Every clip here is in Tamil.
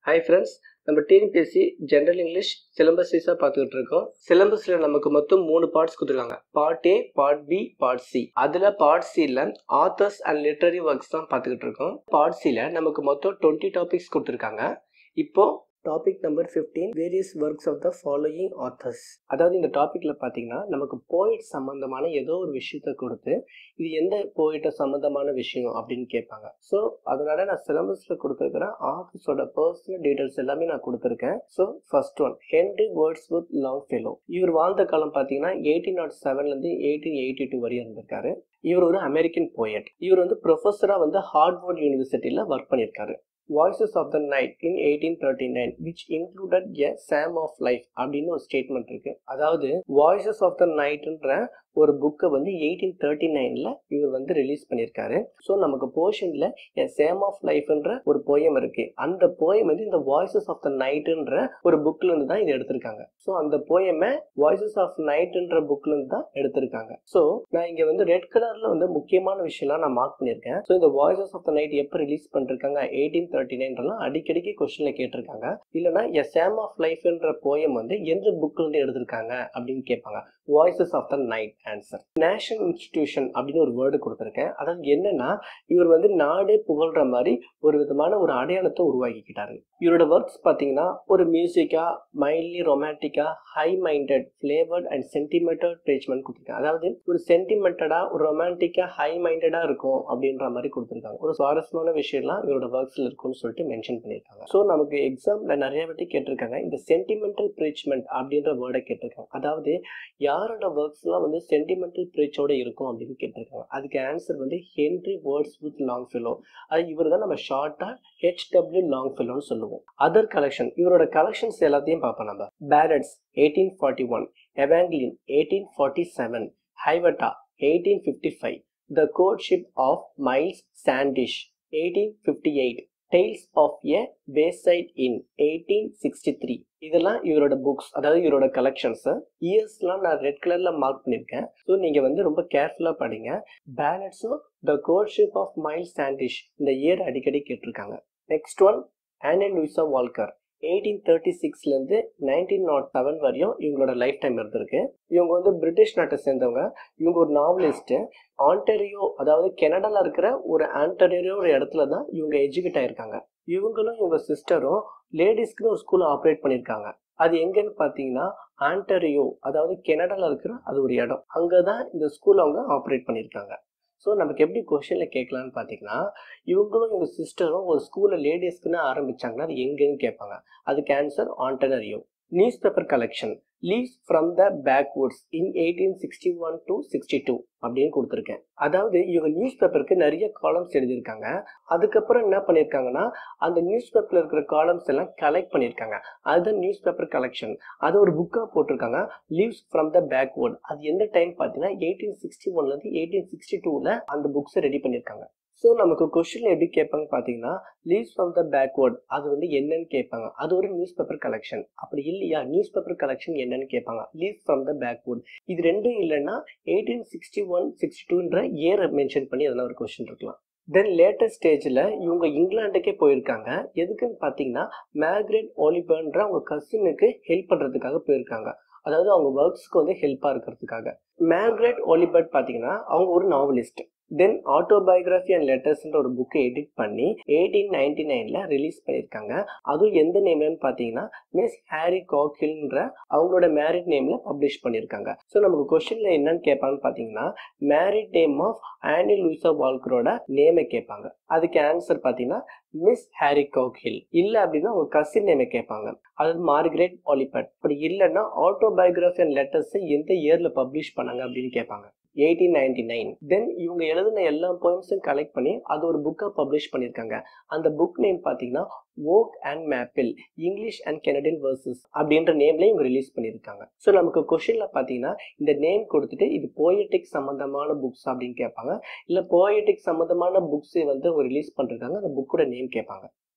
ஹாய் ஃப்ரெண்ட்ஸ் நம்ம டிஎன்பிஎஸ்சி ஜென்ரல் இங்கிலீஷ் சிலபஸ் வைஸாக பார்த்துக்கிட்டு இருக்கோம் சிலபஸில் நமக்கு மொத்தம் மூணு பார்ட்ஸ் கொடுத்துருக்காங்க part A part B part C அதில் பார்ட் சியில் ஆத்தர்ஸ் அண்ட் லிட்ரரி ஒர்க்ஸ் தான் பார்த்துக்கிட்டு இருக்கோம் பார்ட் சியில் நமக்கு மொத்தம் டுவெண்ட்டி டாபிக்ஸ் கொடுத்துருக்காங்க இப்போ topic number fifteen various works of the following authors அதாவது இந்த டாப்பிக்கில் பார்த்தீங்கன்னா நமக்கு போயிட் சம்மந்தமான ஏதோ ஒரு விஷயத்த கொடுத்து இது எந்த போயிட்ட சம்மந்தமான விஷயம் அப்படின்னு கேட்பாங்க ஸோ அதனால நான் சிலபஸில் கொடுத்துருக்கிற ஆத்தர்ஸோட பர்சனல் டீட்டெயில்ஸ் எல்லாமே நான் கொடுத்துருக்கேன் so first one Henry Wadsworth Longfellow இவர் வாழ்ந்த காலம் பார்த்தீங்கன்னா எயிட்டீன் நாட் செவன்லேருந்து எயிட்டீன் எயிட்டி டூ வரையும் இருந்திருக்காரு இவர் ஒரு அமெரிக்கன் போயட் இவர் வந்து ப்ரொஃபஸராக வந்து ஹார்ட்வர்ட் யூனிவர்சிட்டியில் ஒர்க் பண்ணியிருக்காரு Voices of the Night in eighteen thirty nine which included A Psalm of Life அப்படின்னு ஒரு ஸ்டேட்மெண்ட் இருக்கு அதாவது வாய்ஸஸ் ஆஃப் த நைட்ன்ற ஒரு புக்கை வந்து எயிட்டீன் தேர்ட்டி நைனில் இவர் வந்து ரிலீஸ் பண்ணியிருக்காரு ஸோ நமக்கு போர்ஷனில் எ சேம் ஆஃப் லைஃப்ன்ற ஒரு போயம் இருக்கு அந்த போயம் வந்து இந்த வாய்ஸஸ் ஆஃப் த நைட்டுன்ற ஒரு புக்ல இருந்து தான் இது எடுத்திருக்காங்க ஸோ அந்த போயமை வாய்ஸஸ் ஆஃப் நைட்டுன்ற புக்ல இருந்து தான் எடுத்திருக்காங்க ஸோ நான் இங்க வந்து ரெட் கலர்ல வந்து முக்கியமான விஷயம்லாம் நான் மார்க் பண்ணியிருக்கேன் ஸோ இந்த வாய்ஸஸ் ஆஃப் த நைட் எப்போ ரிலீஸ் பண்ணிருக்காங்க எயிட்டீன் தேர்ட்டி நைன்லாம் அடிக்கடிக்கு கொஸ்டின்ல கேட்டிருக்காங்க இல்லைனா எ சேம் ஆஃப் லைஃப்ன்ற போயம் வந்து எந்த புக்ல இருந்து எடுத்திருக்காங்க அப்படின்னு கேட்பாங்க Voices of the Night answer national institution அப்படின்னு ஒரு வேர்டு கொடுத்துருக்கேன் அதாவது என்னன்னா இவர் வந்து நாடே புகழ்ற மாதிரி ஒரு விதமான ஒரு அடையாளத்தை உருவாக்கிக்கிட்டாரு இவரோட ஒர்க்ஸ் பார்த்தீங்கன்னா ஒரு மியூசிக்கா மைல்ட்லி ரொமான்டிக்கா high minded flavoured and sentimental treatment கொடுத்துருக்காங்க அதாவது ஒரு சென்டிமெண்டடா ஒரு ரொமான்டிக்கா ஹை மைண்டடா இருக்கும் அப்படின்ற மாதிரி கொடுத்துருக்காங்க ஒரு சுவாரஸ்யமான விஷயம்லாம் இவரோட ஒர்க்ஸ்ல இருக்கும்னு சொல்லிட்டு மென்ஷன் பண்ணியிருக்காங்க ஸோ நமக்கு எக்ஸாம்ல நிறைய வாட்டி கேட்டிருக்காங்க இந்த சென்டிமெண்டல் ப்ரீச்மெண்ட் அப்படின்ற வேர்டை கேட்டிருக்காங்க அதாவது யாரோட ஒர்க்ஸ்லாம் வந்து சென்டிமெண்டல் ப்ரீச்சோட இருக்கும் அப்படின்னு கேட்டிருக்காங்க அதுக்கு ஆன்சர் வந்து Henry Wadsworth Longfellow அது இவர் தான் நம்ம ஷார்ட்டா ஹெச்டபிள்யூ லாங் ஃபிலோன்னு சொல்லுவோம் அதர் கலெக்ஷன் இவரோட கலெக்ஷன்ஸ் எல்லாத்தையும் பார்ப்போம் நம்ம Ballads eighteen forty one Evangeline eighteen forty seven Hiawatha eighteen fifty five the Courtship of Miles Standish eighteen fifty eight Tales of a Wayside Inn eighteen sixty three இதெல்லாம் இவரோட புக்ஸ் அதாவது இவரோட கலெக்ஷன்ஸ் இயர்ஸ்லாம் நான் ரெட் கலர்ல மார்க் பண்ணியிருக்கேன் ஸோ நீங்க வந்து ரொம்ப கேர்ஃபுல்லா படிங்க பேலட்ஸும் the Courtship of Miles Standish இந்த இயர் அடிக்கடி கேட்டிருக்காங்க நெக்ஸ்ட் ஒன் ஆனல் லூயிசா வால்கர் எயிட்டீன் தேர்ட்டி சிக்ஸ்லேருந்து நைன்டீன் நாட் செவன் வரையும் இவங்களோட லைஃப் டைம் இருந்திருக்கு இவங்க வந்து பிரிட்டிஷ் நாட்டை சேர்ந்தவங்க இவங்க ஒரு நாவலிஸ்ட்டு ஆன்டரியோ அதாவது கெனடாவில் இருக்கிற ஒரு ஆன்டரியோ ஒரு இடத்துல தான் இவங்க எஜுகேட் ஆயிருக்காங்க இவங்களும் இவங்க சிஸ்டரும் லேடிஸ்க்குன்னு ஒரு ஸ்கூல் ஆப்ரேட் பண்ணியிருக்காங்க அது எங்கன்னு பார்த்தீங்கன்னா ஆன்டரியோ அதாவது கெனடாவில் இருக்கிற அது ஒரு இடம் அங்கே தான் இந்த ஸ்கூல் அவங்க ஆப்ரேட் பண்ணியிருக்காங்க ஸோ நமக்கு எப்படி கொஷனில் கேட்கலான்னு பார்த்தீங்கன்னா இவங்களும் இவங்க சிஸ்டரும் ஒரு ஸ்கூலில் லேடிஸ்க்குன்னு ஆரம்பிச்சாங்கன்னா அது எங்கன்னு கேட்பாங்க அதுக்கு ஆன்சர் ஆண்டனரியோ newspaper collection leaves from the backwoods in eighteen sixty one to sixty two அப்படின்னு கொடுத்துருக்கேன் அதாவது இவங்க நியூஸ் பேப்பருக்கு நிறைய காலம்ஸ் எழுதியிருக்காங்க அதுக்கப்புறம் என்ன பண்ணியிருக்காங்கன்னா அந்த நியூஸ் பேப்பரில் இருக்கிற காலம்ஸ் எல்லாம் கலெக்ட் பண்ணியிருக்காங்க அதுதான் நியூஸ் பேப்பர் கலெக்ஷன் அது ஒரு புக்காக போட்டிருக்காங்க லீவ்ஸ் ஃப்ரம் த பேக்வேர்ட் அது எந்த டைம் பார்த்தீங்கன்னா எயிட்டீன் சிக்ஸ்டி ஒன்லேருந்து எயிட்டீன் சிக்ஸ்டி டூவில் அந்த புக்ஸை ரெடி பண்ணியிருக்காங்க ஸோ நமக்கு கொஸ்டின் எப்படி கேட்பாங்க பார்த்தீங்கன்னா லீவ்ஸ் ஃப்ரம் த பேக்வேர்ட் அது வந்து என்னன்னு கேட்பாங்க அது ஒரு நியூஸ் பேப்பர் கலெக்ஷன் அப்படி இல்லையா நியூஸ் பேப்பர் கலெக்ஷன் என்னன்னு கேட்பாங்க லீவ்ஸ் ஃப்ரம் த பேக்வேர்ட் இது ரெண்டும் இல்லைன்னா எயிட்டீன் சிக்ஸ்டி ஒன் சிக்ஸ்டி டூன்ற இயரை மென்ஷன் பண்ணி அதெல்லாம் ஒரு கொஸ்டின் இருக்கலாம் தென் லேட்டஸ்ட் ஸ்டேஜில் இவங்க இங்கிலாந்துக்கே போயிருக்காங்க எதுக்குன்னு பார்த்தீங்கன்னா மேக்ரெட் ஓலிபர்ன்ற அவங்க கசினுக்கு ஹெல்ப் பண்ணுறதுக்காக போயிருக்காங்க அதாவது அவங்க ஒர்க்ஸ்க்கு வந்து ஹெல்ப்பாக இருக்கிறதுக்காக மேக்ரெட் ஓலிபர்ட் பார்த்தீங்கன்னா அவங்க ஒரு நாவலிஸ்ட் தென் ஆட்டோபயோகிராஃபி அண்ட் லெட்டர்ஸ்ன்ற ஒரு புக்கை எடிட் பண்ணி எயிட்டீன் நைன்டி நைன்ல ரிலீஸ் பண்ணியிருக்காங்க அதுவும் எந்த நேம்லன்னு பார்த்தீங்கன்னா மிஸ் ஹாரி காக்ஹில்ன்ற அவங்களோட மேரிட் நேம்ல பப்ளிஷ் பண்ணியிருக்காங்க ஸோ நமக்கு கொஸ்டின்ல என்னன்னு கேட்பாங்கன்னு பார்த்தீங்கன்னா மேரிட் நேம் ஆஃப் ஆனி லூசா வால்கரோட நேமை கேட்பாங்க அதுக்கு ஆன்சர் பார்த்தீங்கன்னா மிஸ் ஹாரி காக்ஹில் இல்லை அப்படின்னா உங்க கசின் நேமை கேட்பாங்க அது மார்கரெட் ஆலிபட் அப்படி இல்லைன்னா ஆட்டோபயோகிராஃபி அண்ட் லெட்டர்ஸ் எந்த இயர்ல பப்ளிஷ் பண்ணாங்க அப்படின்னு கேட்பாங்க எயிட்டீன் நைன்டி நைன் தென் இவங்க எழுதின எல்லா போயம்ஸும் கலெக்ட் பண்ணி அது ஒரு புக்காக பப்ளிஷ் பண்ணியிருக்காங்க அந்த புக் நேம் பார்த்தீங்கன்னா oak and maple English and Canadian verses அப்படின்ற நேம்ல இவங்க ரிலீஸ் பண்ணியிருக்காங்க ஸோ நமக்கு கொஷின்ல பார்த்தீங்கன்னா இந்த நேம் கொடுத்துட்டு இது போயட்டிக் சம்பந்தமான புக்ஸ் அப்படின்னு கேட்பாங்க இல்லை போயட்டிக் சம்பந்தமான புக்ஸ் வந்து ரிலீஸ் பண்ணிருக்காங்க அந்த புக்கோட நேம் கேட்பாங்க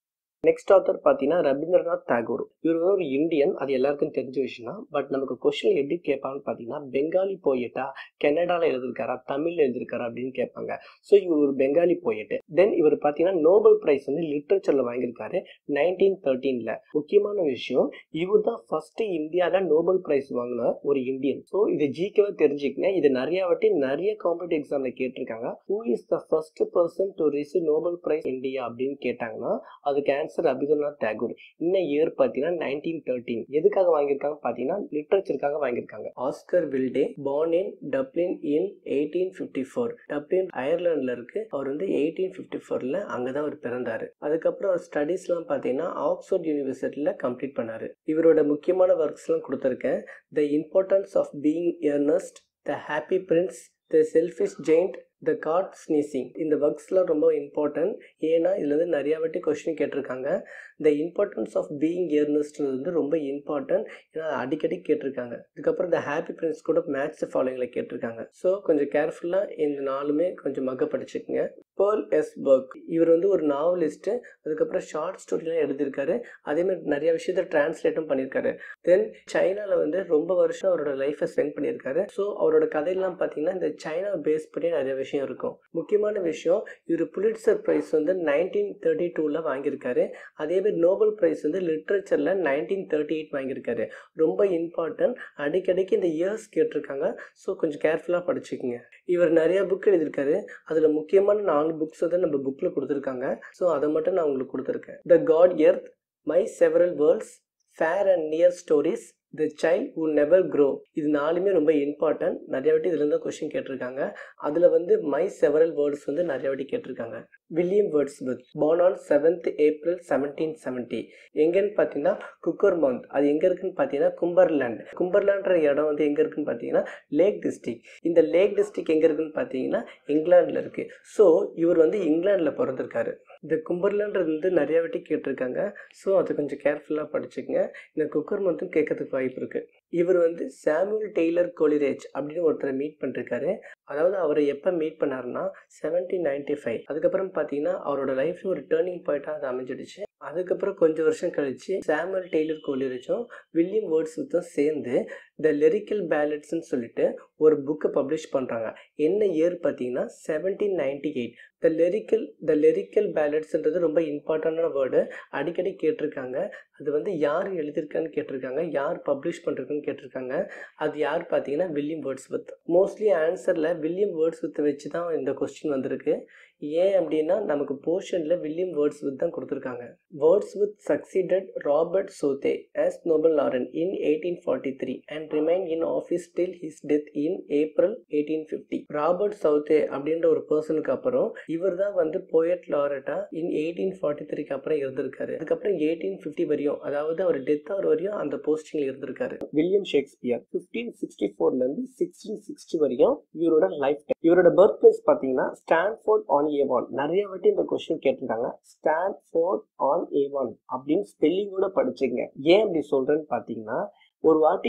நெக்ஸ்ட் ஆத்தர் பார்த்தீங்கன்னா ரவீந்திரநாத் தாகூர் இவர் வந்து ஒரு இந்தியன் அது எல்லாருக்கும் தெரிஞ்ச விஷயம் தான் பட் நமக்கு கொஸ்டின் எப்படி கேட்பாங்கன்னு பார்த்தீங்கன்னா பெங்காலி போயிட்டா கனடாவில் எழுதிருக்காரா தமிழில் எழுதிருக்காரா அப்படின்னு கேட்பாங்க ஸோ இவர் ஒரு பெங்காலி போயிட்டு தென் இவர் பார்த்தீங்கன்னா நோபல் பிரைஸ் வந்து லிட்ரேச்சரில் வாங்கியிருக்காரு நைன்டீன் தேர்ட்டீனில் முக்கியமான விஷயம் இவர் தான் ஃபர்ஸ்ட் இந்தியாவில் நோபல் பிரைஸ் வாங்கின ஒரு இந்தியன் ஸோ இது ஜிகேவை தெரிஞ்சுக்கங்க இது நிறைய வாட்டி நிறைய காம்படிட்டிவ் எக்ஸாமில் கேட்டிருக்காங்க who is the first person to receive Nobel prize India அப்படின்னு கேட்டாங்கன்னா அதுக்கு ஆன்சர் ரவீந்திரநாத் தாகூர் இன்னும் இயர் பார்த்தீங்கன்னா நைன்டீன் தேர்ட்டீன் எதுக்காக வாங்கியிருக்காங்க பார்த்தீங்கன்னா லிட்ரேச்சருக்காக வாங்கியிருக்காங்க Oscar Wilde born in Dublin in eighteen fifty four Dublin அயர்லாண்டில் இருக்கு அவர் வந்து எயிட்டீன் ஃபிஃப்டி ஃபோரில் அங்கே தான் அவர் பிறந்தார் அதுக்கப்புறம் அவர் ஸ்டடீஸ்லாம் பார்த்தீங்கன்னா ஆக்ஸ்போர்ட் யூனிவர்சிட்டியில் கம்ப்ளீட் பண்ணார் இவரோட முக்கியமான ஒர்க்ஸ்லாம் கொடுத்துருக்கேன் the importance of being Earnest the happy prince the selfish giant the god sneezing இந்த ஒர்க்ஸ்லாம் ரொம்ப இம்பார்ட்டன்ட் ஏன்னா இதில் வந்து நிறையா வாட்டி கொஸ்டின் கேட்டிருக்காங்க த இம்பார்ட்டன்ஸ் ஆஃப் பீயிங் இயர்னஸ்ன்றது வந்து ரொம்ப இம்பார்ட்டன்ட் ஏன்னா அடிக்கடி கேட்டிருக்காங்க இதுக்கப்புறம் த ஹாப்பி பிரின்ஸ் கூட மேட்ச் ஃபாலோயிங்கில் கேட்டிருக்காங்க ஸோ கொஞ்சம் கேர்ஃபுல்லாக இந்த நாலுமே கொஞ்சம் மக படிச்சுக்கோங்க பேர்ல் எஸ் பர்க் இவர் வந்து ஒரு நாவலிஸ்ட்டு அதுக்கப்புறம் ஷார்ட் ஸ்டோரிலாம் எழுதியிருக்காரு அதேமாதிரி நிறைய விஷயத்த டிரான்ஸ்லேட்டும் பண்ணியிருக்காரு தென் சைனாவில் வந்து ரொம்ப வருஷம் அவரோட லைஃப்பை ஸ்பெண்ட் பண்ணியிருக்காரு ஸோ அவரோட கதையெல்லாம் பார்த்தீங்கன்னா இந்த சைனா பேஸ் பண்ணி நிறைய விஷயம் இருக்கும் முக்கியமான விஷயம் இவர் புலிட்சர் ப்ரைஸ் வந்து நைன்டீன் தேர்ட்டி டூவில் வாங்கியிருக்காரு அதேமாதிரி நோபல் ப்ரைஸ் வந்து லிட்ரேச்சரில் நைன்டீன் தேர்ட்டி எயிட் வாங்கியிருக்காரு ரொம்ப இம்பார்ட்டன்ட் அடிக்கடிக்கு இந்த இயர்ஸ் கேட்டிருக்காங்க ஸோ கொஞ்சம் கேர்ஃபுல்லாக படிச்சுக்கோங்க இவர் நிறைய புக் எழுதியிருக்காரு அதில் முக்கியமான நாலு புக்ஸ் வந்து நம்ம புக்கில் கொடுத்துருக்காங்க ஸோ அதை மட்டும் நான் உங்களுக்கு கொடுத்துருக்கேன் the good earth my several worlds fair and near stories the child who never grow இது நாலுமே ரொம்ப இம்பார்ட்டன்ட் நிறைய வாட்டி இதுலேருந்து கொஷின் கேட்டிருக்காங்க அதில் வந்து மை செவரல் வேர்ட்ஸ் வந்து நிறைய வாட்டி கேட்டிருக்காங்க William Wordsworth born on seventh April seventeen seventy எங்கன்னு பார்த்தீங்கன்னா குக்கர் மவுண்ட் அது எங்கே இருக்குன்னு பார்த்தீங்கன்னா கும்பர்லேண்ட் கும்பர்லேண்ட்ற இடம் வந்து எங்கே இருக்குன்னு பார்த்தீங்கன்னா லேக் டிஸ்ட்ரிக் இந்த லேக் டிஸ்ட்ரிக் எங்கே இருக்குன்னு பார்த்தீங்கன்னா இங்கிலாண்டில் இருக்குது ஸோ இவர் வந்து இங்கிலாண்டில் பிறந்திருக்காரு இந்த கும்பர்லான்றது வந்து நிறைய வாட்டி கேட்டிருக்காங்க ஸோ அது கொஞ்சம் கேர்ஃபுல்லாக படிச்சுக்கங்க இந்த குக்கர் மட்டும் கேட்கறதுக்கு வாய்ப்பு இருக்குது இவர் வந்து சாமுவல் டெய்லர் கோலிரேஜ் அப்படின்னு ஒருத்தரை மீட் பண்ணிருக்காரு அதாவது அவரை எப்போ மீட் பண்ணாருன்னா செவன்டீன் நைன்டி ஃபைவ் அதுக்கப்புறம் பார்த்தீங்கன்னா அவரோட லைஃப்ல ஒரு டேர்னிங் பாயிண்டாக அது அமைஞ்சிடுச்சு அதுக்கப்புறம் கொஞ்சம் வருஷம் கழிச்சு சாமுவல் டெய்லர் கோலிரேஜும் வில்லியம் வேர்ட்ஸ் வித்தும் சேர்ந்து த லெரிக்கல் பேலட்ஸ்ன்னு சொல்லிட்டு ஒரு புக்கை பப்ளிஷ் பண்ணுறாங்க என்ன இயர் பார்த்தீங்கன்னா seventeen ninety eight the lyrical the lyrical பேலட்ஸ்ன்றது ரொம்ப இம்பார்ட்டண்டான வேர்டு அடிக்கடி கேட்டிருக்காங்க அது வந்து யார் எழுதியிருக்கான்னு கேட்டிருக்காங்க யார் பப்ளிஷ் பண்ணுறதுன்னு கேட்டிருக்காங்க அது யார் பார்த்தீங்கன்னா வில்லியம் வேர்ட்ஸ் வித் மோஸ்ட்லி ஆன்சரில் வில்லியம் வேர்ட்ஸ் வித்தை வச்சு தான் இந்த கொஸ்டின் வந்திருக்கு ஏன் அப்படின்னா நமக்கு போர்ஷனில் வில்லியம் வேர்ட்ஸ் வித் தான் கொடுத்துருக்காங்க Wordsworth succeeded Robert Southey as Nobel laureate in eighteen forty three and remain in office till his death in April eighteen fifty Robert Southey அப்படின்ற ஒரு பர்சனுக்கு அப்புறம் இவர் தான் வந்து போயட் லாரட்டா இன் எயிட்டீன் ஃபார்ட்டி த்ரீக்கு அப்புறம் இருந்திருக்காரு அதுக்கப்புறம் எயிட்டீன் ஃபிஃப்டி வரையும் அதாவது அவர் டெத் ஆகிற வரையும் அந்த போஸ்டிங்ல இருந்திருக்காரு வில்லியம் ஷேக்ஸ்பியர் ஃபிஃப்டீன் சிக்ஸ்டி ஃபோர்லேருந்து சிக்ஸ்டீன் சிக்ஸ்டி வரையும் இவரோட லைஃப் இவரோட பர்த் பிளேஸ் பார்த்தீங்கன்னா ஸ்டான்ஃபோர்ட் ஆன் ஏ ஒன் நிறைய வாட்டி இந்த கொஸ்டின் கேட்டிருக்காங்க ஸ்டான்ஃபோர்ட் ஆன் ஏ ஒன் அப்படின்னு ஸ்பெல்லிங்கோட படிச்சுங்க ஏன் அப்படி சொல்றேன்னு பார்த்தீங்கன்னா ஒரு வாட்டி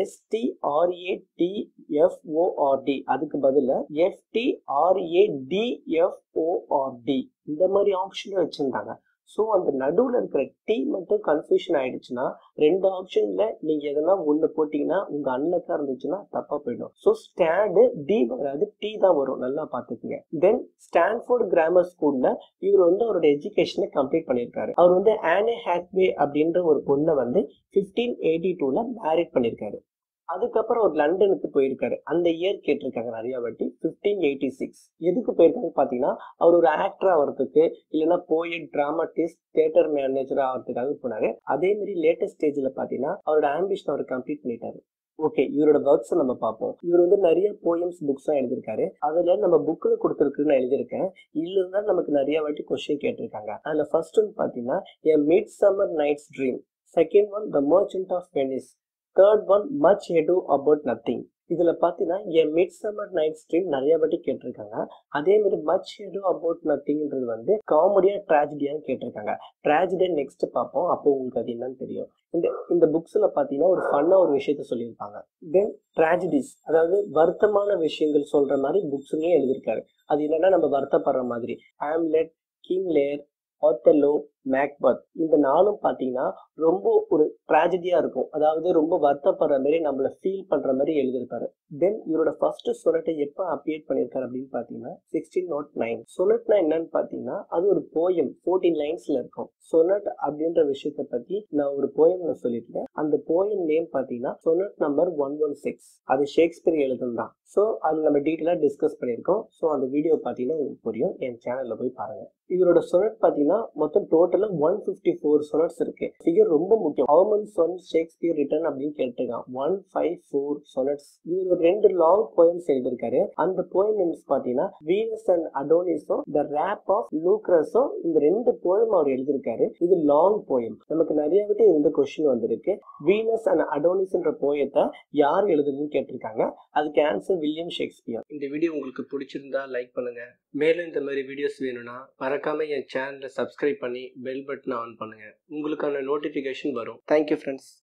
எஸ்டிஆர்ஏடிஎஃப்ஓஆர்டி அதுக்கு பதிலாக எஃப்டிஆர்ஏடிஎஃப்ஓஆர்டி இந்த மாதிரி ஆப்ஷன் வச்சிருந்தாங்க ஸோ அந்த நடுவில் இருக்கிற டி மட்டும் கன்ஃபியூஷன் ஆயிடுச்சுன்னா ரெண்டு ஆப்ஷன்ல நீங்க எதனா ஒன்று போட்டீங்கன்னா உங்க அண்ணக்கா இருந்துச்சுன்னா தப்பா போயிடும் ஸோ ஸ்டாண்டு டி வராது டி தான் வரும் நல்லா பார்த்துக்குங்க தென் ஸ்டான்ஃபோர்ட் கிராமர் ஸ்கூல்ல இவர் வந்து அவரோட எஜுகேஷனை கம்ப்ளீட் பண்ணியிருக்காரு அவர் வந்து ஆனே ஹேக்வே அப்படின்ற ஒரு பொண்ணை வந்து ஃபிஃப்டீன் எயிட்டி டூல மேரிட் பண்ணியிருக்காரு அதுக்கப்புறம் ஒரு லண்டனுக்கு போயிருக்காரு அந்த இயர் கேட்டிருக்காங்க நிறைய வாட்டி ஃபிஃப்டீன் எயிட்டி சிக்ஸ் எதுக்கு போயிருக்காங்க பார்த்தீங்கன்னா அவர் ஒரு ஆக்டர் ஆகிறதுக்கு இல்லைன்னா போயட் டிராமாட்டிஸ்ட் தியேட்டர் மேனேஜர் ஆகிறதுக்காக போனாரு அதே மாதிரி லேட்டஸ்ட் ஸ்டேஜில் பார்த்தீங்கன்னா அவரோட ஆம்பிஷன் அவர் கம்ப்ளீட் பண்ணிட்டாரு ஓகே இவரோட ஒர்க்ஸ் நம்ம பார்ப்போம் இவர் வந்து நிறைய போயம்ஸ் புக்ஸ் தான் எழுதியிருக்காரு அதுல நம்ம புக்கில் கொடுத்துருக்குன்னு நான் எழுதியிருக்கேன் இதுல தான் நமக்கு நிறைய வாட்டி கொஸ்டின் கேட்டிருக்காங்க அதுல ஃபர்ஸ்ட் ஒன் பார்த்தீங்கன்னா a midsummer night's dream second one the merchant of Venice third one much ado about nothing இதுல பாத்தீங்கன்னா an midsummer night's dream நிறைய வாட்டி கேட்டிருக்காங்க அதே மாதிரி மச் ஹெடு அபவுட் நத்திங்ன்றது வந்து காமெடியா ட்ராஜடியான்னு கேட்டிருக்காங்க ட்ராஜடியா நெக்ஸ்ட் பார்ப்போம் அப்போ உங்களுக்கு அது என்னன்னு தெரியும் இந்த இந்த புக்ஸ்ல பாத்தீங்கன்னா ஒரு ஃபன்னா ஒரு விஷயத்த சொல்லியிருப்பாங்க தென் ட்ராஜடிஸ் அதாவது வருத்தமான விஷயங்கள் சொல்ற மாதிரி புக்ஸ்லயும் எழுதியிருக்காரு அது என்னன்னா நம்ம வருத்தப்படுற மாதிரி Hamlet King Lear Othello Macbeth இந்த நாளும் பார்த்தீங்கன்னா ரொம்ப ஒரு ட்ராஜடியா இருக்கும் அதாவது ரொம்ப வருத்தப்படுற மாதிரி நம்மள ஃபீல் பண்ற மாதிரி எழுதியிருப்பாரு தென் இவரோட ஃபர்ஸ்ட் சொனட்டை எப்போ அப்பியேட் பண்ணியிருக்காரு அப்படின்னு பார்த்தீங்கன்னா சிக்ஸ்டீன் நாட் நைன் சொனட்னா என்னன்னு பார்த்தீங்கன்னா அது ஒரு போயம் ஃபோர்டீன் லைன்ஸ்ல இருக்கும் சொனட் அப்படின்ற விஷயத்தை பத்தி நான் ஒரு போயம்ல சொல்லியிருக்கேன் அந்த போயம் நேம் பார்த்தீங்கன்னா sonnet number one one six அது ஷேக்ஸ்பியர் எழுதுனதான் ஸோ அது நம்ம டீட்டெயிலாக டிஸ்கஸ் பண்ணியிருக்கோம் ஸோ அந்த வீடியோ பார்த்தீங்கன்னா உங்களுக்கு புரியும் என் சேனலில் போய் பாருங்க இவரோட சொனட் பார்த்தீங்கன்னா மொத்தம் டோட்டலாக ஒன் ஃபிஃப்டி ஃபோர் சொனட்ஸ் இருக்கு ஃபிகர் ரொம்ப முக்கியம் ஹவு மன் சொன் ஷேக்ஸ்பியர் ரிட்டர்ன் அப்படின்னு கேட்டிருக்கான் ஒன் ஃபைவ் ஃபோர் சொனட்ஸ் இவர் ஒரு ரெண்டு லாங் போயம்ஸ் எழுதியிருக்காரு அந்த போயம் நேம்ஸ் பார்த்தீங்கன்னா வீனஸ் அண்ட் அடோனிஸும் த ரேப் ஆஃப் லூக்ரஸும் இந்த ரெண்டு போயம் அவர் எழுதியிருக்காரு இது லாங் போயம் நமக்கு நிறைய விட்டு இந்த கொஸ்டின் வந்திருக்கு வீனஸ் அண்ட் அடோனிஸ்ன்ற போயத்தை யார் எழுதுதுன்னு கேட்டிருக்காங்க அதுக்கு ஆன்சர் வில்லியம் ஷேக்ஸ்பியர் இந்த வீடியோ உங்களுக்கு பிடிச்சிருந்தா லைக் பண்ணுங்க மேலும் இந்த மாதிரி வீடியோஸ் வேணும்னா மறக்காம என் சேனலை சப்ஸ்கிரைப் பண்ணி பெல் பட்டனை ஆன் பண்ணுங்க உங்களுக்கான நோட்டிஃபிகேஷன் வரும் தேங்க்யூ ஃப்ரெண்ட்ஸ்